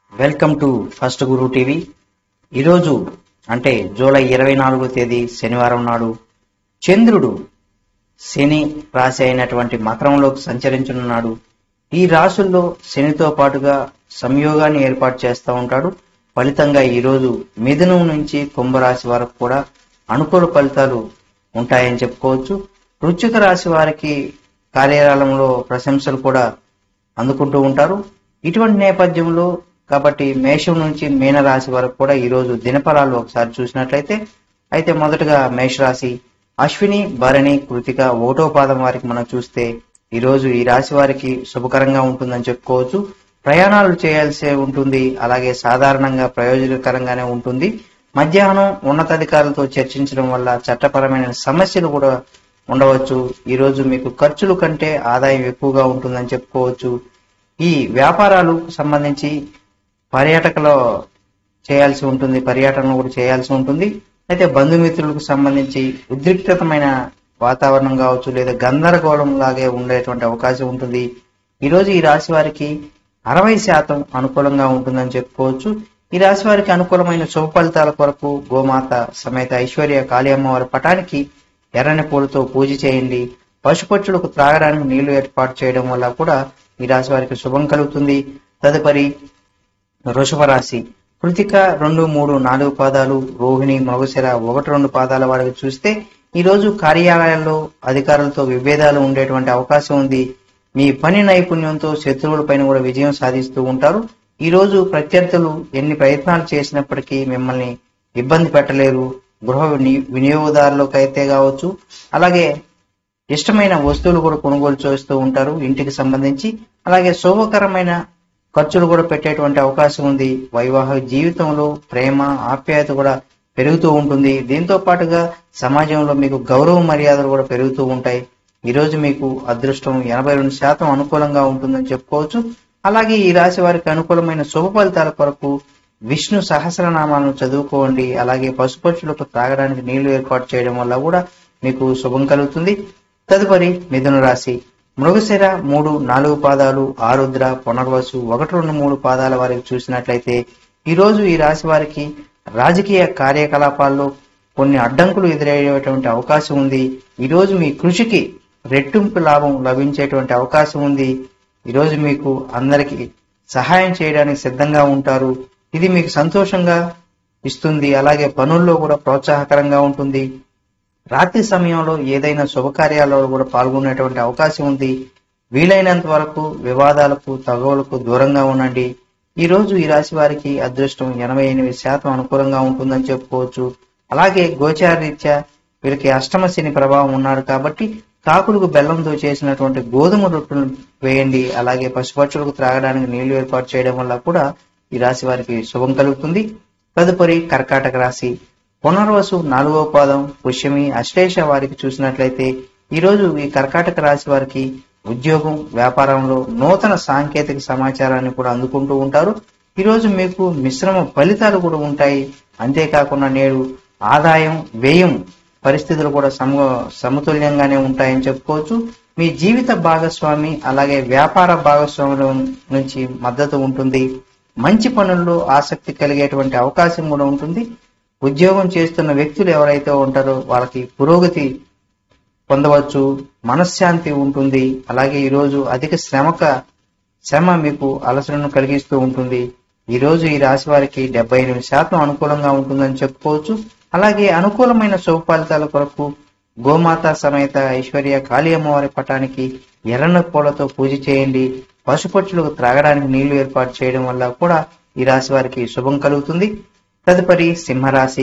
welcome to first Guru TV ఈరోజు అంటే July ఇరవై నాలుగో తేదీ శనివారం నాడు చంద్రుడు శని రాశి అయినటువంటి మకరంలోకి సంచరించనున్నాడు ఈ రాశుల్లో శనితో పాటుగా సంయోగాన్ని ఏర్పాటు చేస్తూ ఉంటాడు ఫలితంగా ఈరోజు మిథునం నుంచి కుంభరాశి వరకు కూడా అనుకూల ఫలితాలు ఉంటాయని చెప్పుకోవచ్చు వృశ్చిక రాశి వారికి కార్యాలయంలో ప్రశంసలు కూడా అందుకుంటూ ఉంటారు ఇటువంటి నేపథ్యంలో కాబట్టి మేషం నుంచి మీనరాశి వరకు కూడా ఈరోజు దినఫలాలు ఒకసారి చూసినట్లయితే అయితే మొదటగా మేషరాశి అశ్విని భరణి కృతిక ఓటో పాదం వారికి మనం చూస్తే ఈరోజు ఈ రాశి వారికి శుభకరంగా ఉంటుందని చెప్పుకోవచ్చు ప్రయాణాలు చేయాల్సి ఉంటుంది అలాగే సాధారణంగా ప్రయోజనకరంగానే ఉంటుంది మధ్యాహ్నం ఉన్నతాధికారులతో చర్చించడం వల్ల చట్టపరమైన సమస్యలు కూడా ఉండవచ్చు ఈరోజు మీకు ఖర్చుల కంటే ఆదాయం ఎక్కువగా ఉంటుందని చెప్పుకోవచ్చు ఈ వ్యాపారాలకు సంబంధించి పర్యాటకలో చేయాల్సి ఉంటుంది పర్యటన కూడా చేయాల్సి ఉంటుంది అయితే బంధుమిత్రులకు సంబంధించి ఉద్రిక్తమైన వాతావరణం కావచ్చు లేదా గందరగోళం లాగే ఉండేటువంటి అవకాశం ఉంటుంది ఈరోజు ఈ రాశి వారికి అరవై శాతం అనుకూలంగా ఉంటుందని చెప్పుకోవచ్చు ఈ రాశి వారికి అనుకూలమైన శుభ ఫలితాల కొరకు గోమాత సమేత ఐశ్వర్య కాళీ అమ్మవారి పటానికి ఎర్రని పూలతో పూజ చేయండి పశుపక్షులకు త్రాగడానికి నీళ్లు ఏర్పాటు చేయడం వల్ల కూడా ఈ రాశి వారికి శుభం కలుగుతుంది తదుపరి వృషభ రాశి కృతిక రెండు మూడు నాలుగు పాదాలు రోహిణి మృగశిర ఒకటి రెండు పాదాల వారికి చూస్తే ఈ రోజు కార్యాలయాల్లో అధికారులతో విభేదాలు ఉండేటువంటి అవకాశం ఉంది మీ పని నైపుణ్యంతో శత్రువుల పైన కూడా విజయం సాధిస్తూ ఉంటారు ఈ రోజు ప్రత్యర్థులు ఎన్ని ప్రయత్నాలు చేసినప్పటికీ మిమ్మల్ని ఇబ్బంది పెట్టలేరు గృహ విని- వినియోగదారులకు అయితే కావచ్చు అలాగే ఇష్టమైన వస్తువులు కూడా కొనుగోలు చేస్తూ ఉంటారు ఇంటికి సంబంధించి అలాగే శుభకరమైన ఖర్చులు కూడా పెట్టేటువంటి అవకాశం ఉంది వైవాహిక జీవితంలో ప్రేమ ఆప్యాయత కూడా పెరుగుతూ ఉంటుంది దీంతో పాటుగా సమాజంలో మీకు గౌరవ మర్యాదలు కూడా పెరుగుతూ ఉంటాయి ఈ రోజు మీకు అదృష్టం ఎనభై రెండు శాతం అనుకూలంగా ఉంటుందని చెప్పుకోవచ్చు అలాగే ఈ రాశి వారికి అనుకూలమైన శుభ ఫలితాల కొరకు విష్ణు సహస్రనామాలను చదువుకోండి అలాగే పశుపక్షులకు తాగడానికి నీళ్లు ఏర్పాటు చేయడం వల్ల కూడా మీకు శుభం కలుగుతుంది తదుపరి మిథున రాశి మృగశిర మూడు నాలుగు పాదాలు ఆరుద్ర పునర్వసు ఒకటి రెండు మూడు పాదాల వారికి చూసినట్లయితే ఈ రోజు ఈ రాశి వారికి రాజకీయ కార్యకలాపాల్లో కొన్ని అడ్డంకులు ఎదురయ్యేటువంటి అవకాశం ఉంది ఈ రోజు మీ కృషికి రెట్టింపు లాభం లభించేటువంటి అవకాశం ఉంది ఈ రోజు మీకు అందరికి సహాయం చేయడానికి సిద్ధంగా ఉంటారు ఇది మీకు సంతోషంగా ఇస్తుంది అలాగే పనుల్లో కూడా ప్రోత్సాహకరంగా ఉంటుంది రాత్రి సమయంలో ఏదైనా శుభకార్యాలలో కూడా పాల్గొనేటువంటి అవకాశం ఉంది వీలైనంత వరకు వివాదాలకు తగవులకు దూరంగా ఉండండి ఈ రోజు ఈ రాశి వారికి అదృష్టం ఎనభై ఎనిమిది శాతం అనుకూలంగా ఉంటుందని చెప్పుకోవచ్చు అలాగే గోచారరీత్యా వీరికి అష్టమ శని ప్రభావం ఉన్నాడు కాబట్టి కాకులకు బెల్లంతో చేసినటువంటి గోధుమ రొట్టెలు వేయండి అలాగే పశుపక్షులకు త్రాగడానికి నీళ్లు ఏర్పాటు చేయడం వల్ల కూడా ఈ రాశి వారికి శుభం కలుగుతుంది తదుపరి కర్కాటక రాశి పునర్వసు నాలుగవ పాదం పుష్యమి అశ్లేష వారికి చూసినట్లయితే ఈ రోజు ఈ కర్కాటక రాశి వారికి ఉద్యోగం వ్యాపారంలో నూతన సాంకేతిక సమాచారాన్ని కూడా అందుకుంటూ ఉంటారు ఈ రోజు మీకు మిశ్రమ ఫలితాలు కూడా ఉంటాయి అంతేకాకుండా నేడు ఆదాయం వ్యయం పరిస్థితులు కూడా సమ సమతుల్యంగానే ఉంటాయని చెప్పుకోవచ్చు మీ జీవిత భాగస్వామి అలాగే వ్యాపార భాగస్వాముల నుంచి మద్దతు ఉంటుంది మంచి పనుల్లో ఆసక్తి కలిగేటువంటి అవకాశం కూడా ఉంటుంది ఉద్యోగం చేస్తున్న వ్యక్తులు ఎవరైతే ఉంటారో వాళ్ళకి పురోగతి పొందవచ్చు మనశ్శాంతి ఉంటుంది అలాగే ఈరోజు అధిక శ్రమక శ్రమ మీకు అలసటను కలిగిస్తూ ఉంటుంది ఈ రోజు ఈ రాశి వారికి డెబ్బై ఎనిమిది శాతం అనుకూలంగా ఉంటుందని చెప్పుకోవచ్చు అలాగే అనుకూలమైన శుభ ఫలితాల కొరకు గోమాత సమేత ఐశ్వర్య కాళీ అమ్మవారి పటానికి ఎర్రన పూలతో పూజ చేయండి పశుపక్షులకు త్రాగడానికి నీళ్లు ఏర్పాటు చేయడం వల్ల కూడా ఈ రాశి వారికి శుభం కలుగుతుంది తదుపరి సింహరాశి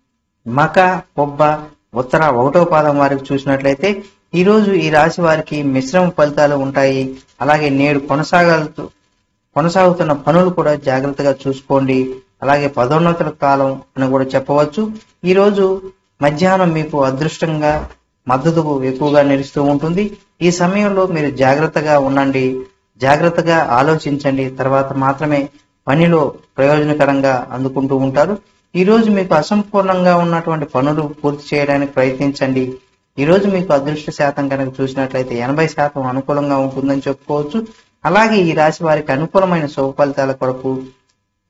మక పొబ్బ ఉత్తర ఒకటో పాదం వారికి చూసినట్లయితే ఈ రోజు ఈ రాశి వారికి మిశ్రమ ఫలితాలు ఉంటాయి అలాగే నేడు కొనసాగలుతూ కొనసాగుతున్న పనులు కూడా జాగ్రత్తగా చూసుకోండి అలాగే పదోన్నతుల కాలం అని కూడా చెప్పవచ్చు ఈ రోజు మధ్యాహ్నం మీకు అదృష్టంగా మద్దతు ఎక్కువగా నిలుస్తూ ఉంటుంది ఈ సమయంలో మీరు జాగ్రత్తగా ఉండండి జాగ్రత్తగా ఆలోచించండి తర్వాత మాత్రమే పనిలో ప్రయోజనకరంగా అందుకుంటూ ఉంటారు ఈ రోజు మీకు అసంపూర్ణంగా ఉన్నటువంటి పనులు పూర్తి చేయడానికి ప్రయత్నించండి ఈ రోజు మీకు అదృష్ట శాతం కనుక చూసినట్లయితే ఎనభై శాతం అనుకూలంగా ఉంటుందని చెప్పుకోవచ్చు అలాగే ఈ రాశి వారికి అనుకూలమైన శుభ ఫలితాల కొరకు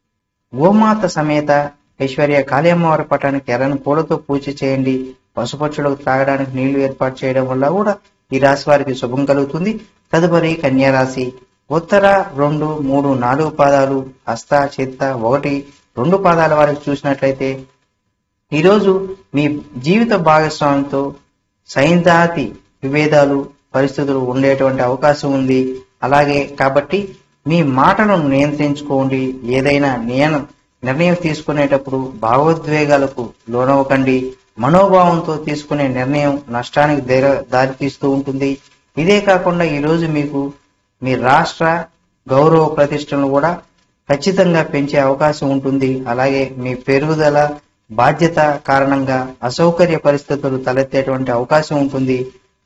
గోమాత సమేత ఐశ్వర్య కాళీమ్మవారి పటానికి ఎర్రని పూలతో పూజ చేయండి పశుపక్షులకు త్రాగడానికి నీళ్లు ఏర్పాటు చేయడం వల్ల కూడా ఈ రాశి వారికి శుభం కలుగుతుంది తదుపరి కన్యా రాశి ఉత్తర రెండు మూడు నాలుగు పాదాలు హస్త చిత్త ఒకటి రెండు పాదాల వారికి చూసినట్లయితే ఈరోజు మీ జీవిత భాగస్వామితో సైంధాతి విభేదాలు పరిస్థితులు ఉండేటువంటి అవకాశం ఉంది అలాగే కాబట్టి మీ మాటలను నియంత్రించుకోండి ఏదైనా నియన నిర్ణయం తీసుకునేటప్పుడు భావోద్వేగాలకు లోనవ్వకండి మనోభావంతో తీసుకునే నిర్ణయం నష్టానికి దారి- దారితీస్తూ ఉంటుంది ఇదే కాకుండా ఈరోజు మీకు మీ రాష్ట్ర గౌరవ ప్రతిష్టలను కూడా ఖచ్చితంగా పెంచే అవకాశం ఉంటుంది అలాగే మీ పెరుగుదల బాధ్యత కారణంగా అసౌకర్య పరిస్థితులు తలెత్తేటువంటి అవకాశం ఉంటుంది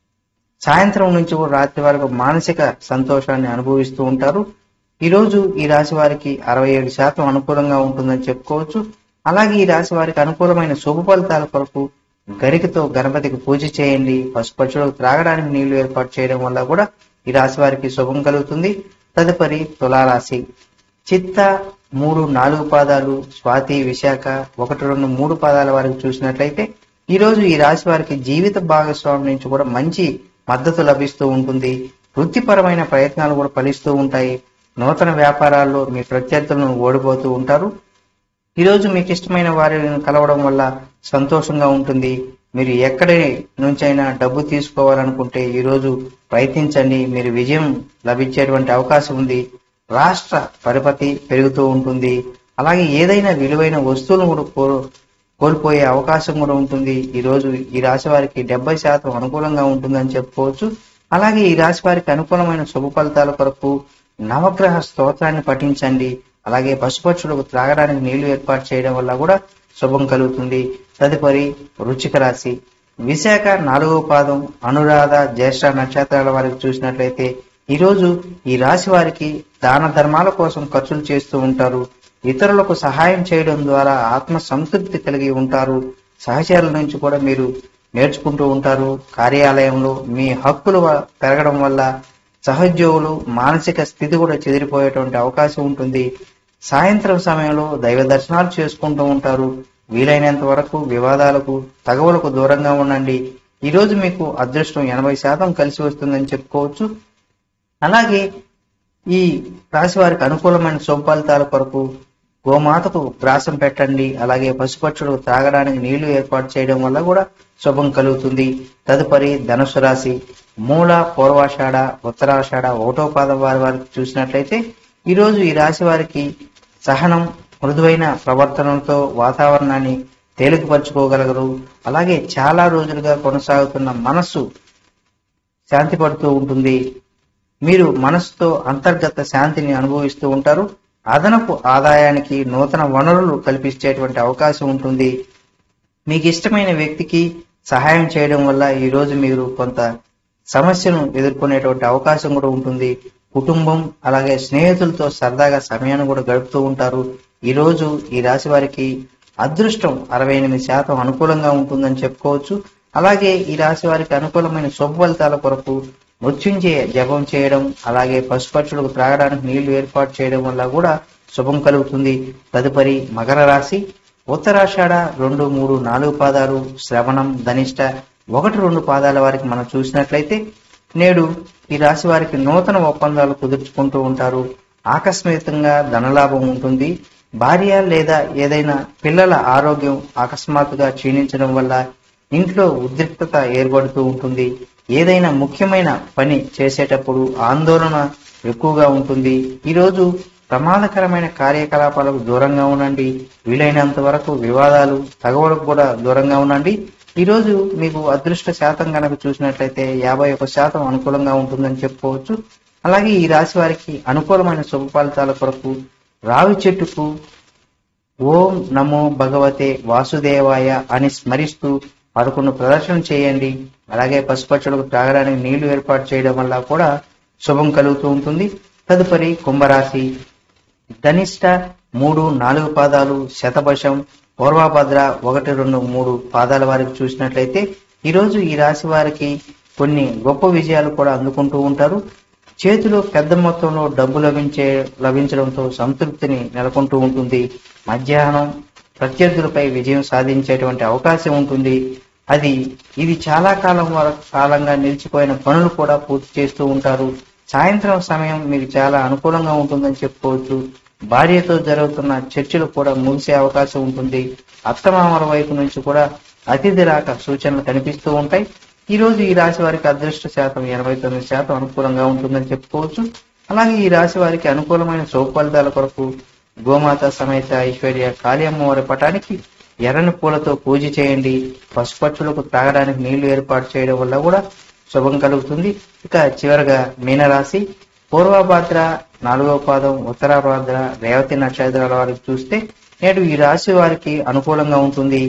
సాయంత్రం నుంచి కూడా రాత్రి వరకు మానసిక సంతోషాన్ని అనుభవిస్తూ ఉంటారు ఈ రోజు ఈ రాశి వారికి అరవై ఏడు శాతం అనుకూలంగా ఉంటుందని చెప్పుకోవచ్చు అలాగే ఈ రాశి వారికి అనుకూలమైన శుభ ఫలితాల కొరకు గరికతో గణపతికి పూజ చేయండి పశుపక్షులకు త్రాగడానికి నీళ్లు ఏర్పాటు చేయడం వల్ల కూడా ఈ రాశి వారికి శుభం కలుగుతుంది తదుపరి తులారాశి చిత్త మూడు నాలుగు పాదాలు స్వాతి విశాఖ ఒకటి రెండు మూడు పాదాల వారికి చూసినట్లయితే ఈ రోజు ఈ రాశి వారికి జీవిత భాగస్వామి నుంచి కూడా మంచి మద్దతు లభిస్తూ ఉంటుంది వృత్తిపరమైన ప్రయత్నాలు కూడా ఫలిస్తూ ఉంటాయి నూతన వ్యాపారాల్లో మీ ప్రత్యర్థులను ఓడిపోతూ ఉంటారు ఈ రోజు మీకు ఇష్టమైన వారిని కలవడం వల్ల సంతోషంగా ఉంటుంది మీరు ఎక్కడి నుంచైనా డబ్బు తీసుకోవాలనుకుంటే ఈ రోజు ప్రయత్నించండి మీరు విజయం లభించేటువంటి అవకాశం ఉంది రాష్ట్ర పరిపతి పెరుగుతూ ఉంటుంది అలాగే ఏదైనా విలువైన వస్తువులను కూడా కో- కోల్పోయే అవకాశం కూడా ఉంటుంది ఈ రోజు ఈ రాశి వారికి డెబ్బై శాతం అనుకూలంగా ఉంటుందని చెప్పుకోవచ్చు అలాగే ఈ రాశి వారికి అనుకూలమైన శుభ ఫలితాల కొరకు నవగ్రహ స్తోత్రాన్ని పఠించండి అలాగే పశుపక్షులకు త్రాగడానికి నీళ్లు ఏర్పాటు చేయడం వల్ల కూడా శుభం కలుగుతుంది తదుపరి వృచ్చిక రాశి విశాఖ నాలుగో పాదం అనురాధ జ్యేష్ఠ నక్షత్రాల వారికి చూసినట్లయితే ఈ రోజు ఈ రాశి వారికి దాన ధర్మాల కోసం ఖర్చులు చేస్తూ ఉంటారు ఇతరులకు సహాయం చేయడం ద్వారా ఆత్మ సంతృప్తి కలిగి ఉంటారు సహచరుల నుంచి కూడా మీరు నేర్చుకుంటూ ఉంటారు కార్యాలయంలో మీ హక్కులు వ- పెరగడం వల్ల సహోద్యోగులు మానసిక స్థితి కూడా చెదిరిపోయేటువంటి అవకాశం ఉంటుంది సాయంత్రం సమయంలో దైవ దర్శనాలు చేసుకుంటూ ఉంటారు వీలైనంత వరకు వివాదాలకు తగవులకు దూరంగా ఉండండి ఈ రోజు మీకు అదృష్టం ఎనభై శాతం కలిసి వస్తుందని చెప్పుకోవచ్చు అలాగే ఈ రాశి వారికి అనుకూలమైన శుభ ఫలితాల కొరకు గోమాతకు గ్రాసం పెట్టండి అలాగే పశుపక్షులకు త్రాగడానికి నీళ్లు ఏర్పాటు చేయడం వల్ల కూడా శుభం కలుగుతుంది తదుపరి ధనుసు రాశి మూల పూర్వాషాఢ ఉత్తరాషాఢ ఒకటో పాదం వారి వారికి చూసినట్లయితే ఈ రోజు ఈ రాశి వారికి సహనం మృదువైన ప్రవర్తనలతో వాతావరణాన్ని తేలికపరుచుకోగలగరు అలాగే చాలా రోజులుగా కొనసాగుతున్న మనస్సు శాంతి పడుతూ ఉంటుంది మీరు మనసుతో అంతర్గత శాంతిని అనుభవిస్తూ ఉంటారు అదనపు ఆదాయానికి నూతన వనరులు కల్పించేటువంటి అవకాశం ఉంటుంది మీకు ఇష్టమైన వ్యక్తికి సహాయం చేయడం వల్ల ఈ రోజు మీరు కొంత సమస్యను ఎదుర్కొనేటువంటి అవకాశం కూడా ఉంటుంది కుటుంబం అలాగే స్నేహితులతో సరదాగా సమయాన్ని కూడా గడుపుతూ ఉంటారు ఈ రోజు ఈ రాశి వారికి అదృష్టం అరవై ఎనిమిది శాతం అనుకూలంగా ఉంటుందని చెప్పుకోవచ్చు అలాగే ఈ రాశి వారికి అనుకూలమైన శుభ ఫలితాల కొరకు మృత్యుంజయ జపం చేయడం అలాగే పశుపక్షులకు త్రాగడానికి నీళ్లు ఏర్పాటు చేయడం వల్ల కూడా శుభం కలుగుతుంది తదుపరి మకర రాశి ఉత్తరాషాఢ రెండు మూడు నాలుగు పాదాలు శ్రవణం ధనిష్ట ఒకటి రెండు పాదాల వారికి మనం చూసినట్లయితే నేడు ఈ రాశి వారికి నూతన ఒప్పందాలు కుదుర్చుకుంటూ ఉంటారు ఆకస్మికంగా ధనలాభం ఉంటుంది భార్య లేదా ఏదైనా పిల్లల ఆరోగ్యం అకస్మాత్తుగా క్షీణించడం వల్ల ఇంట్లో ఉద్రిక్తత ఏర్పడుతూ ఉంటుంది ఏదైనా ముఖ్యమైన పని చేసేటప్పుడు ఆందోళన ఎక్కువగా ఉంటుంది ఈరోజు ప్రమాదకరమైన కార్యకలాపాలకు దూరంగా ఉండండి వీలైనంత వరకు వివాదాలు తగవలకు కూడా దూరంగా ఉండండి ఈ రోజు మీకు అదృష్ట శాతం కనుక చూసినట్లయితే యాభై ఒక శాతం అనుకూలంగా ఉంటుందని చెప్పుకోవచ్చు అలాగే ఈ రాశి వారికి అనుకూలమైన శుభ ఫలితాల కొరకు రావి చెట్టుకు ఓం నమో భగవతే వాసుదేవాయ అని స్మరిస్తూ పదకొండు ప్రదర్శన చేయండి అలాగే పశుపక్షులకు త్రాగడానికి నీళ్లు ఏర్పాటు చేయడం వల్ల కూడా శుభం కలుగుతూ ఉంటుంది తదుపరి కుంభరాశి ధనిష్ట మూడు నాలుగు పాదాలు శతభషం పూర్వభద్ర ఒకటి రెండు మూడు పాదాల వారికి చూసినట్లయితే ఈరోజు ఈ రాశి వారికి కొన్ని గొప్ప విజయాలు కూడా అందుకుంటూ ఉంటారు చేతిలో పెద్ద మొత్తంలో డబ్బు లభించే లభించడంతో సంతృప్తిని నెలకొంటూ ఉంటుంది మధ్యాహ్నం ప్రత్యర్థులపై విజయం సాధించేటువంటి అవకాశం ఉంటుంది అది ఇది చాలా కాలం వరకు కాలంగా నిలిచిపోయిన పనులు కూడా పూర్తి చేస్తూ ఉంటారు సాయంత్రం సమయం మీకు చాలా అనుకూలంగా ఉంటుందని చెప్పుకోవచ్చు భార్యతో జరుగుతున్న చర్చలు కూడా ముగిసే అవకాశం ఉంటుంది అత్తమామల వైపు నుంచి కూడా అతిథి రాక సూచనలు కనిపిస్తూ ఉంటాయి ఈ రోజు ఈ రాశి వారికి అదృష్ట శాతం ఎనభై తొమ్మిది శాతం అనుకూలంగా ఉంటుందని చెప్పుకోవచ్చు అలాగే ఈ రాశి వారికి అనుకూలమైన శుభ ఫలితాల కొరకు గోమాత సమేత ఐశ్వర్య కాళీ అమ్మవారి పటానికి ఎర్రని పూలతో పూజ చేయండి పశుపక్షులకు తాగడానికి నీళ్లు ఏర్పాటు చేయడం వల్ల కూడా శుభం కలుగుతుంది ఇక చివరగా మీనరాశి పూర్వభాద్ర నాలుగవ పాదం ఉత్తరాభాద్ర రేవతి నక్షత్రాల వారికి చూస్తే నేడు ఈ రాశి వారికి అనుకూలంగా ఉంటుంది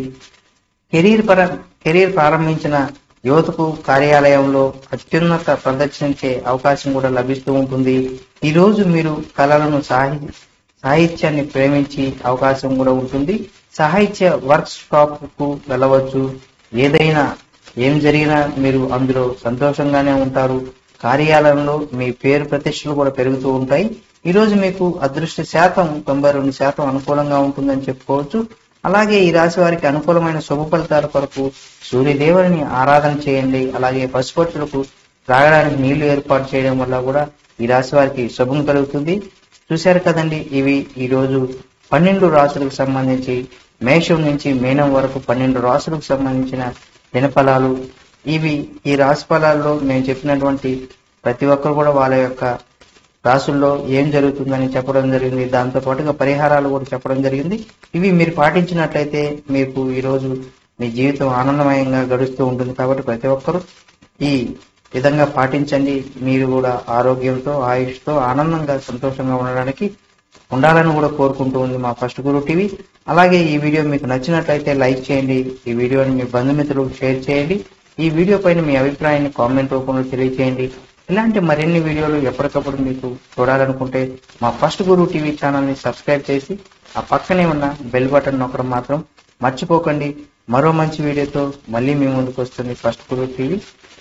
కెరీర్ పర కెరీర్ ప్రారంభించిన యువతకు కార్యాలయంలో అత్యున్నత ప్రదర్శించే అవకాశం కూడా లభిస్తూ ఉంటుంది ఈ రోజు మీరు కళలను సాహి సాహిత్యాన్ని ప్రేమించి అవకాశం కూడా ఉంటుంది సాహిత్య వర్క్ షాప్ కు వెళ్ళవచ్చు ఏదైనా ఏం జరిగినా మీరు అందులో సంతోషంగానే ఉంటారు కార్యాలయంలో మీ పేరు ప్రతిష్టలు కూడా పెరుగుతూ ఉంటాయి ఈ రోజు మీకు అదృష్ట శాతం తొంభై రెండు శాతం అనుకూలంగా ఉంటుందని చెప్పుకోవచ్చు అలాగే ఈ రాశి వారికి అనుకూలమైన శుభ ఫలితాల కొరకు సూర్యదేవుని ఆరాధన చేయండి అలాగే పశుపక్షులకు త్రాగడానికి నీళ్లు ఏర్పాటు చేయడం వల్ల కూడా ఈ రాశి వారికి శుభం కలుగుతుంది చూశారు కదండి ఇవి ఈ రోజు పన్నెండు రాసులకు సంబంధించి మేషం నుంచి మీనం వరకు పన్నెండు రాసులకు సంబంధించిన దినఫలాలు ఇవి ఈ రాశి ఫలాల్లో మేము చెప్పినటువంటి ప్రతి ఒక్కరు కూడా వాళ్ళ యొక్క రాసుల్లో ఏం జరుగుతుందని చెప్పడం జరిగింది దాంతో పాటుగా పరిహారాలు కూడా చెప్పడం జరిగింది ఇవి మీరు పాటించినట్లయితే మీకు ఈ రోజు మీ జీవితం ఆనందమయంగా గడుస్తూ ఉంటుంది కాబట్టి ప్రతి ఒక్కరూ ఈ విధంగా పాటించండి మీరు కూడా ఆరోగ్యంతో ఆయుష్తో ఆనందంగా సంతోషంగా ఉండడానికి ఉండాలని కూడా కోరుకుంటూ ఉంది మా ఫస్ట్ గురు టీవీ అలాగే ఈ వీడియో మీకు నచ్చినట్లయితే లైక్ చేయండి ఈ వీడియోని మీ బంధుమిత్రులకు షేర్ చేయండి ఈ వీడియో పైన మీ అభిప్రాయాన్ని కామెంట్ రూపంలో తెలియజేయండి ఇలాంటి మరిన్ని వీడియోలు ఎప్పటికప్పుడు మీకు చూడాలనుకుంటే మా ఫస్ట్ గురు టీవీ ఛానల్ని సబ్స్క్రైబ్ చేసి ఆ పక్కనే ఉన్న బెల్ బటన్ నొక్కడం మాత్రం మర్చిపోకండి మరో మంచి వీడియోతో మళ్ళీ మీ ముందుకు వస్తుంది ఫస్ట్ గురు టీవీ